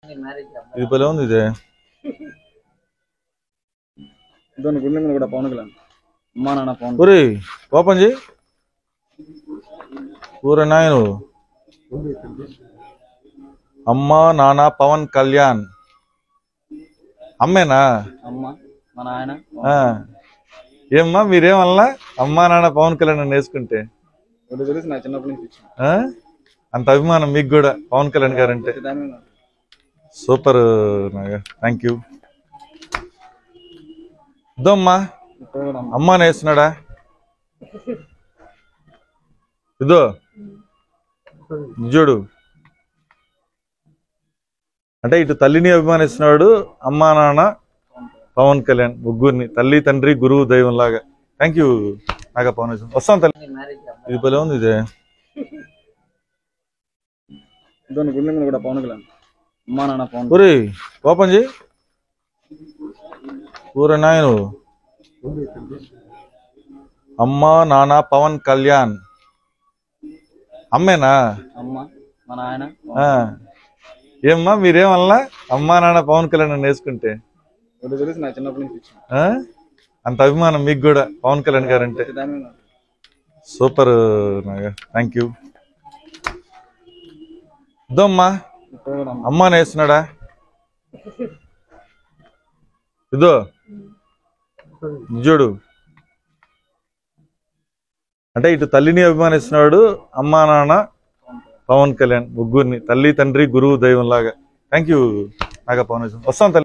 ఇది భలే ఉంది ఇదే దాని గుండె మీద కూడా పవన్ కళ్యాణ్ అమ్మా నాన్న పవన్ ఒరే ఓపెన్ చేయి ఊర నాయను అమ్మా నాన్న పవన్ కళ్యాణ్ అమ్మేనా అమ్మ మా నాయన ఆ. ఏమ్మా మీరేమల్లా అమ్మా నాన్న పవన్ కళ్యాణ్ అని వేసుకుంటే ఒకటి తెలిసి నా చిన్నప్పటి నుంచి ఇచ్చిన ఆ? అంత అభిమానం మీకు కూడా పవన్ కళ్యాణ్ గారు అంటే దాని మీద సూపర్ థ్యాంక్ యూ ఇదమ్మా ఇక్కడ కూడా అమ్మ. అమ్మాని వేస్తున్నాడా ఇదో చూడు అంటే ఇటు తల్లిని అభిమానిస్తున్నాడు అమ్మా నాన్న పవన్ కళ్యాణ్ ముగ్గురిని తల్లి తండ్రి గురువు దైవం లాగా థ్యాంక్ యూ నాగా పవన్ కళ్యాణ్. వస్తాం తల్లి ఇది భలే ఉంది ఇదే దాని గుండె మీద కూడా పవన్ కళ్యాణ్ అమ్మా నాన్న పవన్ ఒరే ఓపెన్ చేయి ఊర నాయను అమ్మా నాన్న పవన్ కళ్యాణ్ అమ్మేనా అమ్మ మా నాయన ఆ. ఏమ్మా మీరేమల్లా అమ్మా నాన్న పవన్ కళ్యాణ్ అని వేసుకుంటే ఒకటి తెలిసి నా చిన్నప్పటి నుంచి ఇచ్చిన ఆ? అంత అభిమానం మీకు కూడా పవన్ కళ్యాణ్ గారు అంటే దాని మీద సూపర్ థ్యాంక్ యూ ఇదమ్మా ఇక్కడ కూడా అమ్మ. అమ్మాని వేస్తున్నాడా ఇదో చూడు అంటే ఇటు తల్లిని అభిమానిస్తున్నాడు అమ్మా నాన్న పవన్ కళ్యాణ్ ముగ్గురిని తల్లి తండ్రి గురువు దైవం లాగా థ్యాంక్ యూ నాగా పవన్ కళ్యాణ్. వస్తాం తల్లి